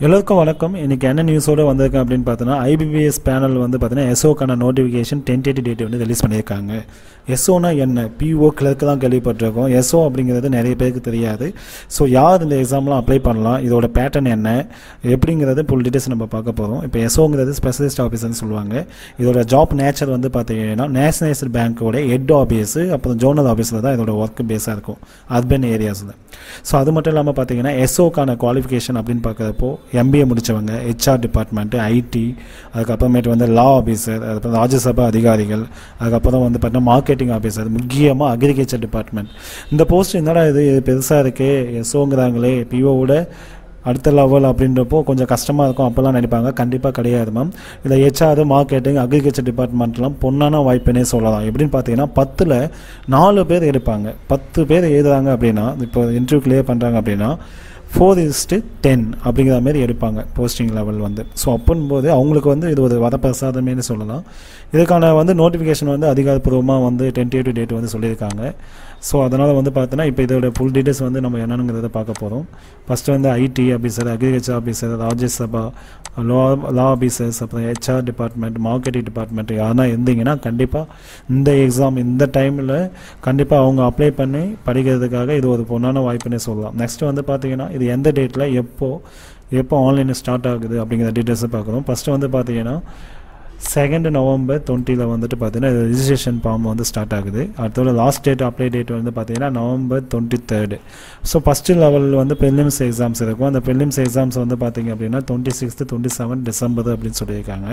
எல்லாருக்கும் வணக்கம் இன்னைக்கு என்ன நியூஸோட வந்திருக்கேன் அப்படின்னு பார்த்தோன்னா ஐபிபிஎஸ் பேனல் வந்து பார்த்தீங்கன்னா எஸ்ஓக்கான நோட்டிஃபிகேஷன் டென்டேட்டி டேட் வந்து ரிலீஸ் பண்ணியிருக்காங்க எஸ்ஓனா என்ன பிஓ கிளர்க்கு தான் கேள்விப்பட்டிருக்கோம் எஸ்ஓ அப்படிங்கிறது நிறைய பேருக்கு தெரியாது ஸோ யார் இந்த எக்ஸாம்லாம் அப்ளை பண்ணலாம் இதோட பேட்டர்ன் என்ன எப்படிங்கிறது ஃபுல் டீட்டெயில்ஸ் நம்ம பார்க்க போகிறோம் இப்போ எஸ்ஓங்கிறது ஸ்பெஷலிஸ்ட் ஆஃபீஸர்னு சொல்லுவாங்க இதோட ஜாப் நேச்சர் வந்து பார்த்தீங்கன்னா நேஷனலைஸ்ட் பேங்க்கோட ஹெட் ஆஃபீஸ் அப்புறம் ஜோனல் ஆஃபீஸில் தான் இதோட ஒர்க் பேஸாக இருக்கும் அர்பன் ஏரியாஸில் ஸோ அது மட்டும் இல்லாமல் பார்த்தீங்கன்னா எஸ்ஓக்கான குவாலிஃபிகேஷன் அப்படின்னு பார்க்குறப்போ எம்பிஏ முடித்தவங்க ஹெச்ஆர் டிபார்ட்மெண்ட்டு ஐடி அதுக்கப்புறமேட்டு வந்து லா ஆஃபீஸர் அதுக்கப்புறம் ராஜ்யசபா அதிகாரிகள் அதுக்கப்புறம் வந்து பார்த்தீங்கன்னா மார்க்கெட்டிங் ஆஃபீஸர் முக்கியமாக அக்ரிகல்ச்சர் டிபார்ட்மெண்ட் இந்த போஸ்ட் என்னடா இது பெருசாக இருக்கே எஸ்ஓங்கிறாங்களே பிஓவோட அடுத்த லெவல் அப்படின்றப்போ கொஞ்சம் கஷ்டமாக இருக்கும் அப்போல்லாம் நினைப்பாங்க கண்டிப்பாக கிடையாது மேம் இதில் ஹெச்ஆர் மார்க்கெட்டிங் அக்ரிகல்ச்சர் டிபார்ட்மெண்ட்லாம் பொண்ணான வாய்ப்புனே சொல்லலாம் எப்படின்னு பார்த்தீங்கன்னா பத்தில் நாலு பேர் எடுப்பாங்க பத்து பேர் எழுதுறாங்க அப்படின்னா இப்போ இன்டர்வியூ கிளியர் பண்ணுறாங்க அப்படின்னா ஃபோர் இஸ்ட்டு டென் அப்படிங்கிற மாதிரி எடுப்பாங்க போஸ்டிங் லெவல் வந்து ஸோ அப்படின்போது அவங்களுக்கு வந்து இது ஒரு வரப்பிரசாதமேனு சொல்லலாம் இதுக்கான வந்து நோட்டிஃபிகேஷன் வந்து அதிகாரப்பூர்வமாக வந்து டென்டேட்டிவ் டேட் வந்து சொல்லியிருக்காங்க ஸோ அதனால் வந்து பார்த்தோன்னா இப்போ இதோட ஃபுல் டீட்டெயில்ஸ் வந்து நம்ம என்னங்கிறத பார்க்க போகிறோம் ஃபஸ்ட்டு வந்து IT officer agriculture officer Rajbhasha law law officers அப்புறம் ஹெச்ஆர் டிபார்ட்மெண்ட் மார்க்கெட்டிங் டிபார்ட்மெண்ட் யாருனா இருந்தீங்கன்னா கண்டிப்பாக இந்த எக்ஸாம் இந்த டைமில் கண்டிப்பாக அவங்க அப்ளை பண்ணி படிக்கிறதுக்காக இது ஒரு பொண்ணான வாய்ப்புன்னே சொல்லலாம் நெக்ஸ்ட் வந்து பார்த்தீங்கன்னா இது எந்த டேட்டில் எப்போ எப்போ ஆன்லைனில் ஸ்டார்ட் ஆகுது அப்படிங்கிற டீட்டெயில்ஸை பார்க்குறோம் ஃபஸ்ட்டு வந்து பார்த்தீங்கன்னா செகண்ட் நவம்பர் டுவெண்ட்டியில் வந்துட்டு பார்த்தீங்கன்னா ரிஜிஸ்ட்ரேஷன் ஃபார்ம் வந்து ஸ்டார்ட் ஆகுது அடுத்தோட லாஸ்ட் டேட் அப்ளை டேட் வந்து பார்த்தீங்கன்னா November twenty third so first level வந்து ப்ரிலிம்ஸ் எக்ஸாம்ஸ் இருக்கும் அந்த ப்ரிலிம்ஸ் எக்ஸாம்ஸ் வந்து பார்த்தீங்க அப்படின்னா twenty sixth twenty seven December அப்படின்னு சொல்லியிருக்காங்க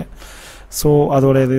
ஸோ அதோட இது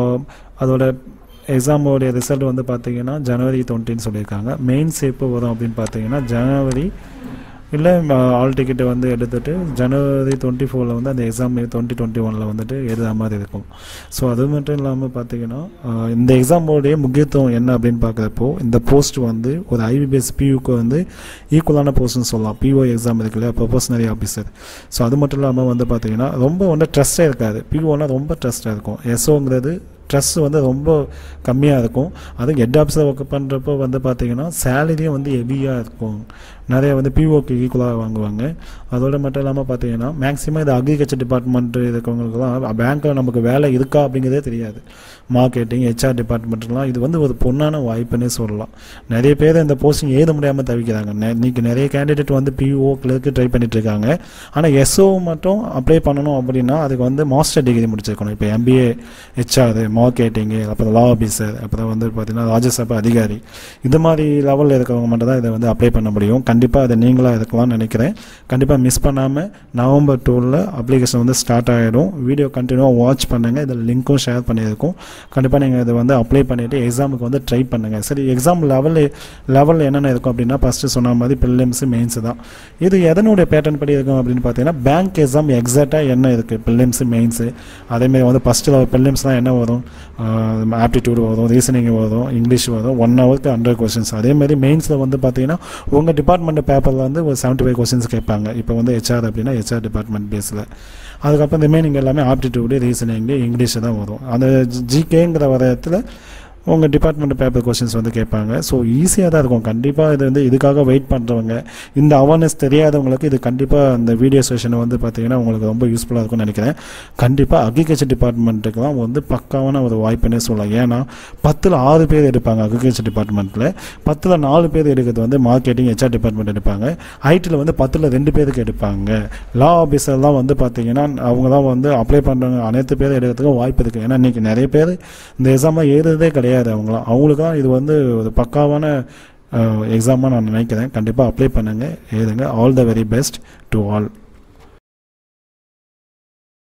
அதோட எக்ஸாமோடைய ரிசல்ட் வந்து பார்த்தீங்கன்னா ஜனவரி டுவெண்ட்டின்னு சொல்லியிருக்காங்க மெயின்ஸ் எப்போ வரும் அப்படின்னு பார்த்தீங்கன்னா ஜனவரி இல்லை ஆல் டிக்கெட்டை வந்து எடுத்துகிட்டு ஜனவரி டுவெண்ட்டி ஃபோரில் வந்து அந்த எக்ஸாம் டுவெண்ட்டி டுவெண்ட்டி ஒனில் வந்துட்டு எழுதுற மாதிரி இருக்கும் ஸோ அது மட்டும் இல்லாமல் பார்த்தீங்கன்னா இந்த எக்ஸாமோடைய முக்கியத்துவம் என்ன அப்படின்னு பார்க்குறப்போ இந்த போஸ்ட் வந்து ஒரு ஐபிபிஎஸ் பியூக்கு வந்து ஈக்குவலான போஸ்ட்னு சொல்லலாம் பிஓ எக்ஸாம் இருக்குல்ல ப்ரொபோஷனரி ஆஃபீஸர் ஸோ அது மட்டும் இல்லாமல் வந்து பார்த்தீங்கன்னா ரொம்ப வந்து ட்ரஸ்ட்டாக இருக்காது பிஓனா ரொம்ப ட்ரஸ்ட்டாக இருக்கும் எஸ்ஓங்கிறது ஸ்ட்ரெஸ் வந்து ரொம்ப கம்மியாக இருக்கும் அதுவும் ஹெட் ஆஃபீஸில் ஒர்க் பண்ணுறப்போ வந்து பார்த்திங்கன்னா சேலரியும் வந்து ஹெவியாக இருக்கும் நிறைய வந்து பிஓக்கு ஈக்குவலாக வாங்குவாங்க அதோட மட்டும் இல்லாமல் பார்த்தீங்கன்னா மேக்ஸிமம் இது அக்ரிகல்ச்சர் டிபார்ட்மெண்ட் இருக்கிறவங்களுக்குலாம் பேங்க்கில் நமக்கு வேலை இருக்கா அப்படிங்கிறதே தெரியாது மார்க்கெட்டிங் ஹெச்ஆர் டிபார்ட்மெண்ட்லாம் இது வந்து ஒரு பொண்ணான வாய்ப்புன்னே சொல்லலாம் நிறைய பேர் இந்த போஸ்டிங் எழுத முடியாமல் தவிக்கிறாங்க இன்றைக்கி நிறைய கேண்டிடேட் வந்து பிஓ கிளர்க்கு ட்ரை பண்ணிட்டு இருக்காங்க ஆனால் எஸ்ஓ மட்டும் அப்ளை பண்ணணும் அப்படின்னா அதுக்கு வந்து மாஸ்டர் டிகிரி முடிச்சிருக்கணும் இப்போ எம்பிஏ ஹெச்ஆர் மார்க்கெட்டிங்கு அப்புறம் லா ஆஃபீஸர் அப்புறம் வந்து பார்த்திங்கன்னா ராஜ்யசபா அதிகாரி இது மாதிரி லெவலில் இருக்கிறவங்க மட்டும் தான் இதை வந்து அப்ளை பண்ண முடியும் கண்டிப்பாக அதை நீங்களாக இருக்கலாம்னு நினைக்கிறேன் கண்டிப்பாக மிஸ் பண்ணாமல் நவம்பர் டூவில் அப்ளிகேஷன் வந்து ஸ்டார்ட் ஆகிடும் வீடியோ கண்டினியூவாக வாட்ச் பண்ணுங்கள் இதில் லிங்க்கும் ஷேர் பண்ணியிருக்கோம் கண்டிப்பாக நீங்கள் இதை வந்து அப்ளை பண்ணிவிட்டு எக்ஸாமுக்கு வந்து ட்ரை பண்ணுங்கள் சரி எக்ஸாம் லெவல் லெவலில் என்னென்ன இருக்கும் அப்படின்னா ஃபஸ்ட்டு சொன்ன மாதிரி ப்ரிலிம்ஸு மெயின்ஸு தான் இது எதனுடைய பேட்டர்ன் படி இருக்கும் அப்படின்னு பார்த்தீங்கன்னா பேங்க் எக்ஸாம் எக்ஸாக்டாக என்ன இருக்குது ப்ரிலிம்ஸு மெயின்ஸு அதேமாதிரி வந்து ஃபஸ்ட்டு லெவல் ப்ரிலிம்ஸ்லாம் என்ன வரும் ஆப்டிடியூட் வரும் ரீசனிங் வரும் இங்கிலீஷ் வரும் ஒன் ஹவருக்கு ஹண்ட்ரட் கொஸ்டின்ஸ் அதேமாதிரி மெயின்ஸில் வந்து பார்த்தீங்கன்னா உங்கள் டிபார்ட்மெண்ட் பேப்பரில் வந்து ஒரு செவன்ட்டி ஃபைவ் கொஸ்டின்ஸ் கேட்பாங்க இப்போ வந்து ஹெச்ஆர் அப்படின்னா ஹெச்ஆர் டிபார்ட்மெண்ட் பேஸில் அதுக்கப்புறம் ரிமைனிங் எல்லாமே ஆப்டிடியூடு ரீசனிங்கு இங்கிலீஷ் தான் வரும் அந்த ஜிகேங்கிற வர இடத்துல உங்கள் டிபார்ட்மெண்ட் பேப்பர் கொஸ்டின்ஸ் வந்து கேட்பாங்க ஸோ ஈஸியாக தான் இருக்கும் கண்டிப்பாக இது வந்து இதுக்காக வெயிட் பண்ணுறவங்க இந்த அவேர்னஸ் தெரியாதவங்களுக்கு இது கண்டிப்பாக அந்த வீடியோ செஷன் வந்து பார்த்தீங்கன்னா உங்களுக்கு ரொம்ப யூஸ்ஃபுல்லாக இருக்கும்னு நினைக்கிறேன் கண்டிப்பாக அக்ரிகல்ச்சர் டிபார்ட்மெண்ட்டுக்கெலாம் வந்து பக்காவான ஒரு வாய்ப்புன்னே சொல்லலாம் ஏன்னா பத்தில் ஆறு பேர் எடுப்பாங்க அக்ரிகல்ச்சர் டிபார்ட்மெண்ட்டில் பத்தில் நாலு பேர் எடுக்கிறது வந்து மார்க்கெட்டிங் ஹெச்ஆர் டிபார்ட்மெண்ட் எடுப்பாங்க ஐடியில் வந்து பத்தில் ரெண்டு பேருக்கு எடுப்பாங்க லா ஆஃபீஸர்லாம் வந்து பார்த்தீங்கன்னா அவங்க தான் வந்து அப்ளை பண்ணுறவங்க அனைத்து பேரும் எடுக்கிறதுக்கும் வாய்ப்பு இருக்குது ஏன்னா இன்றைக்கி நிறைய பேர் இந்த எக்ஸாமில் எழுதுறதே கிடையாது கிடையாது அவங்களாம் அவங்களுக்கு தான் இது வந்து ஒரு பக்காவான எக்ஸாமாக நான் நினைக்கிறேன் கண்டிப்பாக அப்ளை பண்ணுங்கள் எழுதுங்க all the very best to all